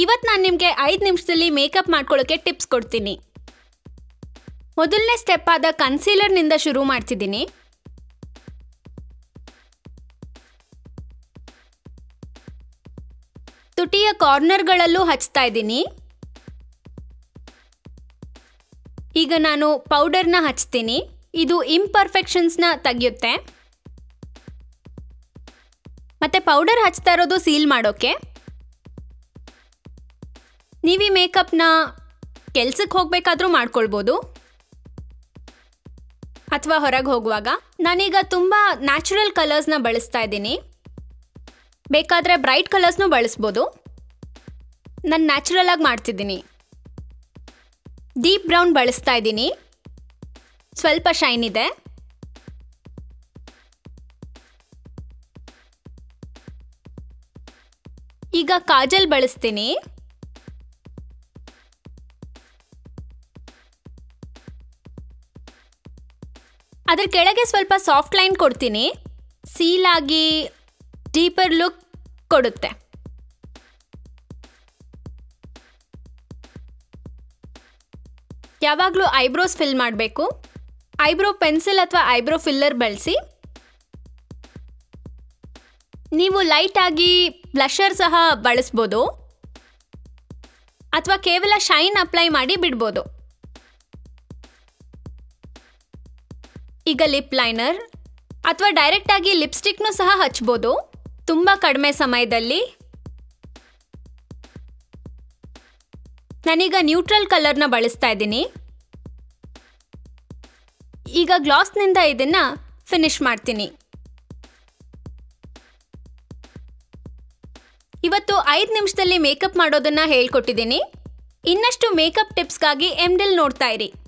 ಇವತ್ತು ನಾನು ನಿಮಗೆ ಐದು ನಿಮಿಷದಲ್ಲಿ ಮೇಕಪ್ ಮಾಡ್ಕೊಳ್ಳೋಕ್ಕೆ ಟಿಪ್ಸ್ ಕೊಡ್ತೀನಿ ಮೊದಲನೇ ಸ್ಟೆಪ್ ಆದ ಕನ್ಸೀಲರ್ನಿಂದ ಶುರು ಮಾಡ್ತಿದ್ದೀನಿ ತುಟಿಯ ಕಾರ್ನರ್ಗಳಲ್ಲೂ ಹಚ್ತಾ ಇದ್ದೀನಿ ಈಗ ನಾನು ಪೌಡರ್ನ ಹಚ್ತೀನಿ ಇದು ಇಂಪರ್ಫೆಕ್ಷನ್ಸ್ನ ತೆಗೆಯುತ್ತೆ ಮತ್ತೆ ಪೌಡರ್ ಹಚ್ತಾ ಇರೋದು ಸೀಲ್ ಮಾಡೋಕ್ಕೆ ನೀವು ಈ ಮೇಕಪ್ನ ಕೆಲ್ಸಕ್ಕೆ ಹೋಗಬೇಕಾದ್ರೂ ಮಾಡ್ಕೊಳ್ಬೋದು ಅಥವಾ ಹೊರಗೆ ಹೋಗುವಾಗ ನಾನೀಗ ತುಂಬ ನ್ಯಾಚುರಲ್ ಕಲರ್ಸ್ನ ಬಳಸ್ತಾ ಇದ್ದೀನಿ ಬೇಕಾದರೆ ಬ್ರೈಟ್ ಕಲರ್ಸ್ನೂ ಬಳಸ್ಬೋದು ನಾನು ನ್ಯಾಚುರಲ್ ಆಗಿ ಮಾಡ್ತಿದ್ದೀನಿ ಡೀಪ್ ಬ್ರೌನ್ ಬಳಸ್ತಾ ಇದ್ದೀನಿ ಸ್ವಲ್ಪ ಶೈನ್ ಇದೆ ಈಗ ಕಾಜಲ್ ಬಳಸ್ತೀನಿ ಅದ್ರ ಕೆಳಗೆ ಸ್ವಲ್ಪ ಸಾಫ್ಟ್ ಲೈನ್ ಕೊಡ್ತೀನಿ ಸೀಲ್ ಆಗಿ ಡೀಪರ್ ಲುಕ್ ಕೊಡುತ್ತೆ ಯಾವಾಗಲೂ ಐಬ್ರೋಸ್ ಫಿಲ್ ಮಾಡಬೇಕು ಐಬ್ರೋ ಪೆನ್ಸಿಲ್ ಅಥವಾ ಐಬ್ರೋ ಫಿಲ್ಲರ್ ಬಳಸಿ ನೀವು ಲೈಟಾಗಿ ಬ್ಲಷರ್ ಸಹ ಬಳಸ್ಬೋದು ಅಥವಾ ಕೇವಲ ಶೈನ್ ಅಪ್ಲೈ ಮಾಡಿ ಬಿಡ್ಬೋದು ಈಗ ಲಿಪ್ ಲೈನರ್ ಅಥವಾ ಡೈರೆಕ್ಟಾಗಿ ಲಿಪ್ಸ್ಟಿಕ್ನು ಸಹ ಹಚ್ಬೋದು ತುಂಬ ಕಡಿಮೆ ಸಮಯದಲ್ಲಿ ನಾನೀಗ ನ್ಯೂಟ್ರಲ್ ಕಲರ್ನ ಬಳಸ್ತಾ ಇದ್ದೀನಿ ಈಗ ಗ್ಲಾಸ್ನಿಂದ ಇದನ್ನು ಫಿನಿಶ್ ಮಾಡ್ತೀನಿ ಇವತ್ತು ಐದು ನಿಮಿಷದಲ್ಲಿ ಮೇಕಪ್ ಮಾಡೋದನ್ನ ಹೇಳ್ಕೊಟ್ಟಿದ್ದೀನಿ ಇನ್ನಷ್ಟು ಮೇಕಪ್ ಟಿಪ್ಸ್ಗಾಗಿ ಎಮ್ಡಿಲ್ ನೋಡ್ತಾ ಇರಿ